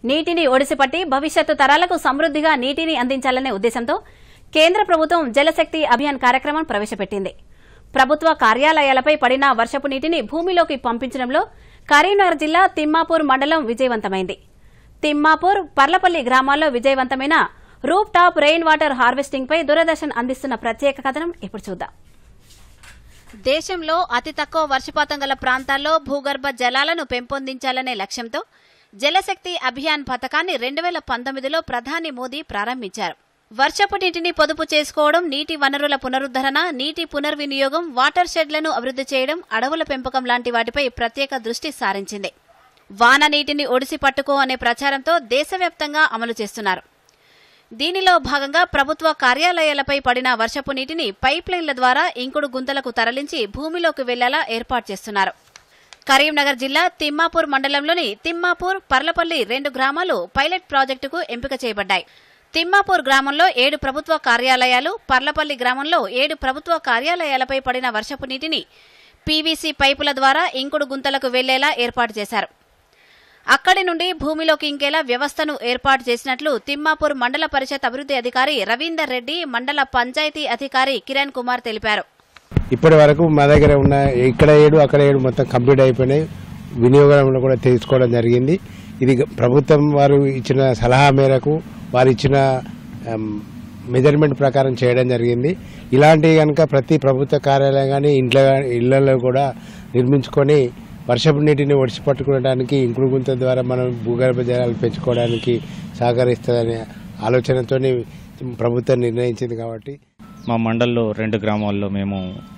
నీటిని ఒడిసిపట్టి భవిష్యత్తు తరాలకు సమృద్దిగా నీటిని అందించాలనే ఉద్దేశంతో కేంద్ర ప్రభుత్వం జలశక్తి అభియాన్ కార్యక్రమం ప్రవేశపెట్టింది ప్రభుత్వ కార్యాలయాలపై పడిన వర్షపు నీటిని భూమిలోకి పంపించడంలో కరీంనగర్ జిల్లా తిమ్మాపూర్ మండలం విజయవంతమైంది తిమ్మాపూర్ పర్లపల్లి గ్రామాల్లో విజయవంతమైన roof top rain water harvesting పై దూరదర్శన్ అందిస్తున్న ప్రత్యేక కథనం ఇప్పుడు చూద్దాం దేశంలో అతి తక్కువ వర్షపాతం గల ప్రాంతాల్లో భూగర్భ జలాలను పెంపొందించాలనే లక్ష్యంతో జలశక్తి అభియాన్ పథకాన్ని రెండు వేల పంతొమ్మిదిలో ప్రధాని మోదీ ప్రారంభించారు వర్షపు నీటిని పొదుపు చేసుకోవడం నీటి వనరుల పునరుద్దరణ నీటి పునర్వినియోగం వాటర్ షెడ్లను అభివృద్ధి చేయడం అడవుల పెంపకం లాంటి వాటిపై ప్రత్యేక దృష్టి సారించింది వాన నీటిని ఒడిసి పట్టుకో అనే ప్రచారంతో దేశవ్యాప్తంగా అమలు చేస్తున్నారు దీనిలో భాగంగా ప్రభుత్వ కార్యాలయాలపై పడిన వర్షపు నీటిని పైప్ లైన్ల ద్వారా ఇంకుడు గుంతలకు తరలించి భూమిలోకి వెళ్లేలా ఏర్పాటు చేస్తున్నారు కరీంనగర్ జిల్లా తిమ్మాపూర్ మండలంలోని తిమ్మాపూర్ పర్లపల్లి రెండు గ్రామాలు పైలట్ ప్రాజెక్టుకు ఎంపిక చేయబడ్డాయి తిమ్మాపూర్ గ్రామంలో ఏడు ప్రభుత్వ కార్యాలయాలు పర్లపల్లి గ్రామంలో ఏడు ప్రభుత్వ కార్యాలయాలపై పడిన వర్షపు నీటిని పీవీసీ పైపుల ద్వారా ఇంకుడు గుంతలకు వెళ్లేలా ఏర్పాటు చేశారు అక్కడి నుండి భూమిలోకి ఇంకేలా వ్యవస్థను ఏర్పాటు చేసినట్లు తిమ్మాపూర్ మండల పరిషత్ అభివృద్ధి అధికారి రవీందర్ రెడ్డి మండల పంచాయతీ అధికారి కిరణ్ కుమార్ తెలిపారు ఇప్పటి వరకు మా దగ్గర ఉన్న ఇక్కడ ఏడు అక్కడ ఏడు మొత్తం కంప్లీట్ అయిపోయినాయి వినియోగంలో కూడా తీసుకోవడం జరిగింది ఇది ప్రభుత్వం వారు ఇచ్చిన సలహా మేరకు వారు ఇచ్చిన మెజర్మెంట్ ప్రకారం చేయడం జరిగింది ఇలాంటివి కనుక ప్రతి ప్రభుత్వ కార్యాలయం కానీ ఇంట్లో ఇళ్లలో కూడా నిర్మించుకొని వర్షపు నీటిని ఒడిసి పట్టుకోవడానికి ఇంకుడు గుంత ద్వారా మనం భూగర్భ జలాలు పెంచుకోవడానికి సహకరిస్తుందనే ఆలోచనతో ప్రభుత్వం నిర్ణయించింది కాబట్టి మా మండల్లో రెండు గ్రామాల్లో మేము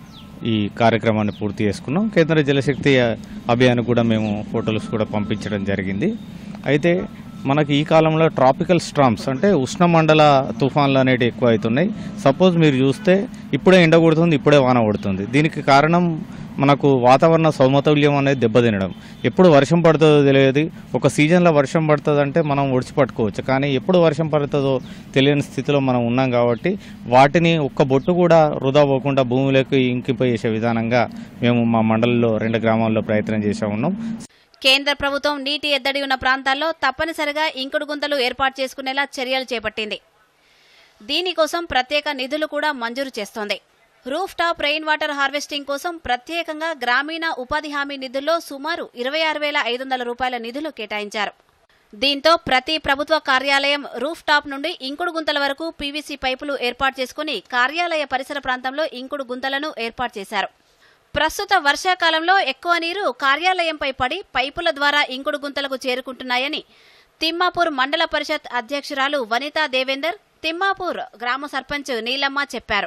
ఈ కార్యక్రమాన్ని పూర్తి చేసుకున్నాం కేంద్ర జలశక్తి అభియాన్ కూడా మేము ఫోటోస్ కూడా పంపించడం జరిగింది అయితే మనకి ఈ కాలంలో ట్రాపికల్ స్ట్రామ్స్ అంటే ఉష్ణమండల తుఫాన్లు అనేవి ఎక్కువ అవుతున్నాయి సపోజ్ మీరు చూస్తే ఇప్పుడే ఎండ కొడుతుంది ఇప్పుడే వాన కొడుతుంది దీనికి కారణం మనకు వాతావరణ సమతుల్యం అనేది దెబ్బతినడం ఎప్పుడు వర్షం పడుతుందో తెలియదు ఒక సీజన్లో వర్షం పడుతుందంటే మనం ఒడిచి పట్టుకోవచ్చు కానీ ఎప్పుడు వర్షం పడుతుందో తెలియని స్థితిలో మనం ఉన్నాం కాబట్టి వాటిని ఒక్క బొట్టు కూడా వృధా పోకుండా భూమిలోకి ఇంకిపోయేసే విధానంగా మేము మా మండలంలో రెండు గ్రామాల్లో ప్రయత్నం చేసా ఉన్నాం కేంద్ర ప్రభుత్వం నీటి ఎద్దడి ఉన్న ప్రాంతాల్లో తప్పనిసరిగా ఇంకుడు గుంతలు ఏర్పాటు చేసుకునేలా చర్యలు చేపట్టింది దీనికోసం ప్రత్యేక నిధులు కూడా మంజూరు చేస్తోంది roof top rain water harvesting కోసం ప్రత్యేకంగా గ్రామీణ ఉపాధి హామీ నిధుల్లో సుమారు ఇరవై ఆరు వేల ఐదు వందల రూపాయల నిధులు కేటాయించారు దీంతో ప్రతి ప్రభుత్వ కార్యాలయం రూఫ్ టాప్ నుండి ఇంకుడు గుంతల వరకు పీవీసీ పైపులు ఏర్పాటు చేసుకుని కార్యాలయ పరిసర ప్రాంతంలో ఇంకుడు గుంతలను ఏర్పాటు చేశారు ప్రస్తుత వర్షాకాలంలో ఎక్కువ నీరు కార్యాలయంపై పడి పైపుల ద్వారా ఇంకుడు గుంతలకు చేరుకుంటున్నాయని తిమ్మాపూర్ మండల పరిషత్ అధ్యక్షురాలు వనితా దేవేందర్ తిమ్మాపూర్ గ్రామ సర్పంచ్ నీలమ్మ చెప్పారు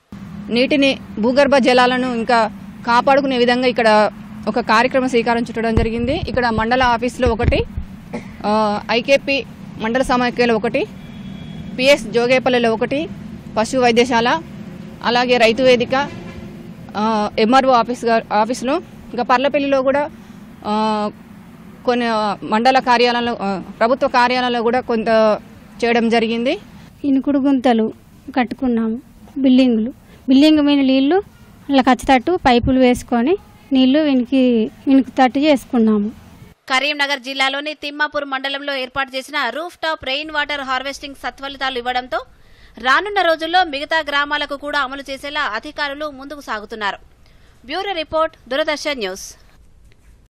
నీటిని భూగర్భ జలాలను ఇంకా కాపాడుకునే విధంగా ఇక్కడ ఒక కార్యక్రమం శ్రీకారం చుట్టడం జరిగింది ఇక్కడ మండల ఆఫీసులో ఒకటి ఆ, ఐకేపీ మండల సమాఖ్యలో ఒకటి పిఎస్ జోగేపల్లిలో ఒకటి పశు వైద్యశాల అలాగే రైతు వేదిక ఆ, ఎంఆర్ఓ ఆఫీస్ గా- ఆఫీసులో ఇంకా పర్లపల్లిలో కూడా ఆ, కొన్ని ఆ, మండల కార్యాలయంలో ఆ, ప్రభుత్వ కార్యాలయంలో కూడా కొంత చేయడం జరిగింది ఇనుకుడు గుంతలు కట్టుకున్నాము బిల్డింగులు బిల్డింగ్ మీద నీళ్లు అలా ఖచ్చితట్టు పైపులు వేసుకొని నీళ్లు వెనికి వెనుకుతట్టు చేసుకున్నాము కరీంనగర్ జిల్లాలోని తిమ్మాపూర్ మండలంలో ఏర్పాటు చేసిన roof top rain water harvesting సత్ఫలితాలు ఇవ్వడంతో రానున్న రోజుల్లో మిగతా గ్రామాలకు కూడా అమలు చేసేలా అధికారులు ముందుకు సాగుతున్నారు బ్యూరో రిపోర్ట్ దూరదర్శన్ న్యూస్